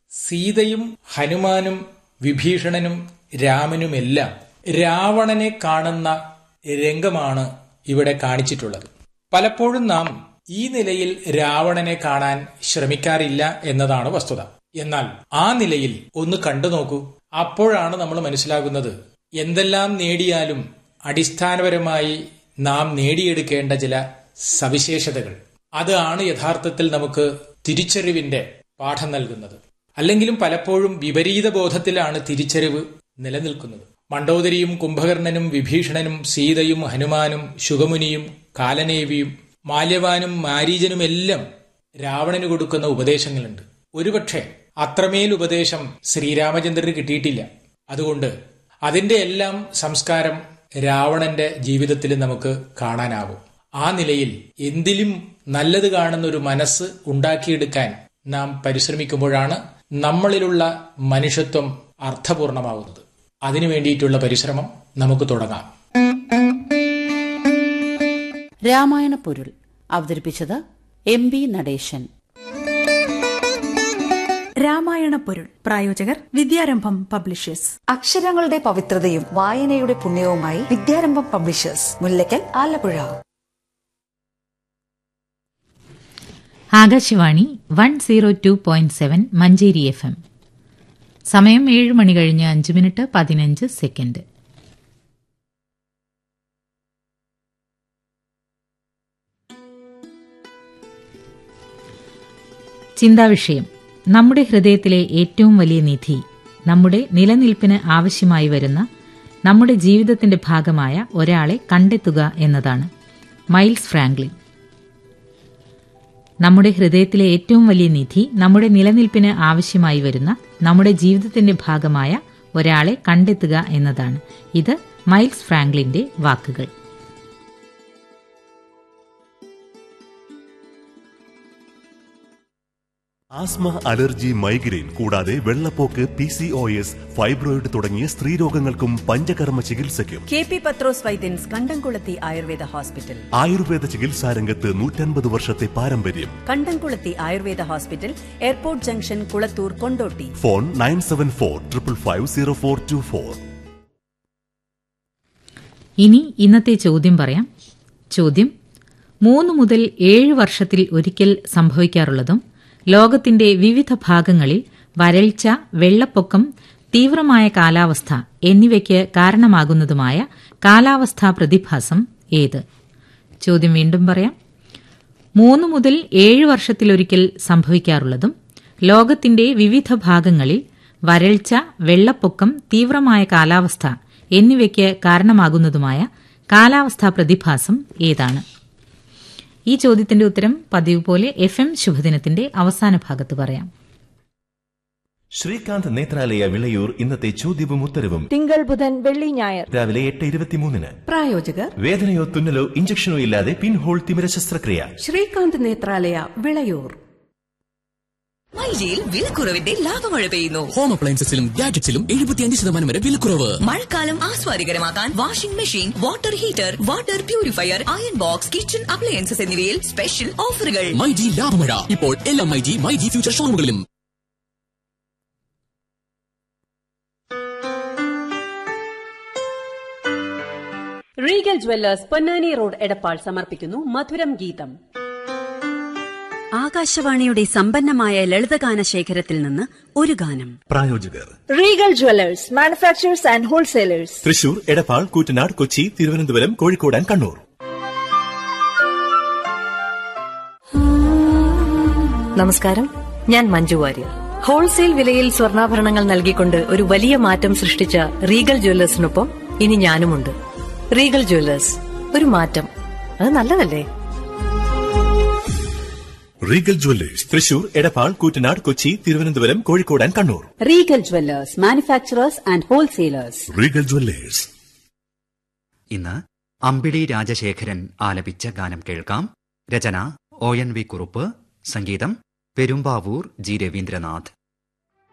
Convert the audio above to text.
സീതയും ഹനുമാനും വിഭീഷണനും രാമനുമെല്ലാം രാവണനെ കാണുന്ന രംഗമാണ് ഇവിടെ കാണിച്ചിട്ടുള്ളത് പലപ്പോഴും നാം ഈ നിലയിൽ രാവണനെ കാണാൻ ശ്രമിക്കാറില്ല എന്നതാണ് വസ്തുത എന്നാൽ ആ നിലയിൽ ഒന്ന് കണ്ടു നോക്കൂ അപ്പോഴാണ് നമ്മൾ മനസ്സിലാകുന്നത് എന്തെല്ലാം നേടിയാലും അടിസ്ഥാനപരമായി നാം നേടിയെടുക്കേണ്ട ചില സവിശേഷതകൾ അതാണ് യഥാർത്ഥത്തിൽ നമുക്ക് തിരിച്ചറിവിന്റെ പാഠം നൽകുന്നത് അല്ലെങ്കിലും പലപ്പോഴും വിപരീത ബോധത്തിലാണ് തിരിച്ചറിവ് നിലനിൽക്കുന്നത് മണ്ഡോദരിയും കുംഭകർണനും വിഭീഷണനും സീതയും ഹനുമാനും ശുഗമുനിയും കാലനേവിയും മാല്യവാനും മാരീജനുമെല്ലാം രാവണന് കൊടുക്കുന്ന ഉപദേശങ്ങളുണ്ട് ഒരുപക്ഷെ അത്രമേൽ ഉപദേശം ശ്രീരാമചന്ദ്രന് കിട്ടിയിട്ടില്ല അതുകൊണ്ട് അതിന്റെ എല്ലാം സംസ്കാരം രാവണന്റെ ജീവിതത്തിൽ നമുക്ക് കാണാനാവും ആ നിലയിൽ എന്തിലും നല്ലത് കാണുന്ന ഒരു മനസ്സ് ഉണ്ടാക്കിയെടുക്കാൻ നാം പരിശ്രമിക്കുമ്പോഴാണ് നമ്മളിലുള്ള മനുഷ്യത്വം അർത്ഥപൂർണമാവുന്നത് അതിനു വേണ്ടിയിട്ടുള്ള പരിശ്രമം നമുക്ക് തുടങ്ങാം രാമായണ പൊരുൾ അവതരിപ്പിച്ചത് എം ബി നടേശൻ രാമായണ പൊരുൾ പ്രായോജകർ വിദ്യാരംഭം പബ്ലിഷേഴ്സ് അക്ഷരങ്ങളുടെ പവിത്രതയും വായനയുടെ പുണ്യവുമായി Vidyarambham publishers Mullakkal Alappuzha Akashvani one zero two point seven Manjeri F M സമയം ഏഴ് മണി കഴിഞ്ഞ് അഞ്ച് മിനിറ്റ് പതിനഞ്ച് സെക്കൻഡ് ചിന്താവിഷയം നമ്മുടെ ഹൃദയത്തിലെ ഏറ്റവും വലിയ നിധി നമ്മുടെ നിലനിൽപ്പിന് ആവശ്യമായി വരുന്ന നമ്മുടെ ജീവിതത്തിന്റെ ഭാഗമായ ഒരാളെ കണ്ടെത്തുക എന്നതാണ് മൈൽസ് ഫ്രാങ്ക്ലിൻ നമ്മുടെ ഹൃദയത്തിലെ ഏറ്റവും വലിയ നിധി നമ്മുടെ നിലനിൽപ്പിന് ആവശ്യമായി വരുന്ന നമ്മുടെ ജീവിതത്തിന്റെ ഭാഗമായ ഒരാളെ കണ്ടെത്തുക എന്നതാണ് ഇത് മൈൽസ് ഫ്രാങ്ക്ലിന്റെ വാക്കുകൾ ആസ്മ അലർജി മൈഗ്രെയിൻ കൂടാതെ വെള്ളപ്പോക്ക് P C O S fibroid തുടങ്ങിയ സ്ത്രീരോഗങ്ങൾക്കും പഞ്ചകർമ്മ ചികിത്സയ്ക്കും കെ പി പത്രോസ് വൈദ്യൻസ് കണ്ടംകുളത്തി ആയുർവേദ ഹോസ്പിറ്റൽ ആയുർവേദ ചികിത്സാ രംഗത്ത് നൂറ്റൻപത് വർഷത്തെ പാരമ്പര്യം Kandamkulathy Ayurveda hospital airport junction Kulathur Kondotty phone nine seven four triple five zero four two four ഇനി ഇന്നത്തെ ചോദ്യം പറയാം ചോദ്യം മൂന്ന് മുതൽ ഏഴ് വർഷത്തിൽ ഒരിക്കൽ സംഭവിക്കാറുള്ളതും ലോകത്തിന്റെ വിവിധ ഭാഗങ്ങളിൽ വരൾച്ച വെള്ളപ്പൊക്കം തീവ്രമായ കാലാവസ്ഥ എന്നിവയ്ക്ക് കാരണമാകുന്നതുമായ കാലാവസ്ഥാ പ്രതിഭാസം ഏത് ചോദ്യം വീണ്ടും പറയാം മൂന്ന് മുതൽ ഏഴ് വർഷത്തിലൊരിക്കൽ സംഭവിക്കാറുള്ളതും ലോകത്തിന്റെ വിവിധ ഭാഗങ്ങളിൽ വരൾച്ച വെള്ളപ്പൊക്കം തീവ്രമായ കാലാവസ്ഥ എന്നിവയ്ക്ക് കാരണമാകുന്നതുമായ കാലാവസ്ഥാ പ്രതിഭാസം ഏതാണ് ഈ ചോദ്യത്തിന്റെ ഉത്തരം പതിവ് പോലെ എഫ് എം ശുഭദിനത്തിന്റെ അവസാന ഭാഗത്ത് പറയാം ശ്രീകാന്ത് നേത്രാലയ വിളയൂർ ഇന്നത്തെ ചോദ്യവും ഉത്തരവും തിങ്കൾ ബുധൻ വെള്ളി ഞായർ രാവിലെ എട്ട് ഇരുപത്തിമൂന്നിന് പ്രായോജകർ വേദനയോ തുന്നലോ ഇഞ്ചക്ഷനോ ഇല്ലാതെ പിൻഹോൾ തിമിര ശസ്ത്രക്രിയ ശ്രീകാന്ത് നേത്രാലയ വിളയൂർ മൈജിയിൽ വിലക്കുറവിന്റെ ലാഭമഴ പെയ്യുന്നു ഹോം അപ്ലയൻസസിലും ഗാഡ്ജറ്റ്സിലും എഴുപത്തിയഞ്ച് ശതമാനം വരെ വിലക്കുറവ് മഴക്കാലം ആസ്വാദികരമാക്കാൻ washing machine water heater water purifier iron box kitchen appliances എന്നിവയിൽ സ്പെഷ്യൽ ഓഫറുകൾ മൈജി ലാഭമഴ ഇപ്പോൾ എല്ലാ മൈജി മൈജി ഫ്യൂച്ചർ ഷോറൂമുകളിലും റീഗൽ ജ്വല്ലേഴ്സ് പൊന്നാനി റോഡ് എടപ്പാൾ സമർപ്പിക്കുന്നു മധുരം ഗീതം ആകാശവാണിയുടെ സമ്പന്നമായ ലളിതഗാന ശേഖരത്തിൽ നിന്ന് ഒരു ഗാനം പ്രായോജകർ Regal jewellers manufacturers and wholesalers Thrissur Edappal Koottanad Kochi Thiruvananthapuram Kozhikode and Kannur നമസ്കാരം ഞാൻ മഞ്ജു വാര്യർ ഹോൾസെയിൽ വിലയിൽ സ്വർണ്ണാഭരണങ്ങൾ നൽകിക്കൊണ്ട് ഒരു വലിയ മാറ്റം സൃഷ്ടിച്ച റീഗൽ ജ്വല്ലേഴ്സിനൊപ്പം ഇനി ഞാനുമുണ്ട് റീഗൽ ജ്വല്ലേഴ്സ് ഒരു മാറ്റം അത് നല്ലതല്ലേ Regal jewellers Thrissur Edappal Koottanad Kochi Thiruvananthapuram Kozhikode and Kannur Regal jewellers manufacturers and wholesalers Regal jewellers ഇന്ന് അമ്പിളി രാജശേഖരൻ ആലപിച്ച ഗാനം കേൾക്കാം രചന ഒ എൻ വി കുറുപ്പ് സംഗീതം പെരുമ്പാവൂർ ജി രവീന്ദ്രനാഥ്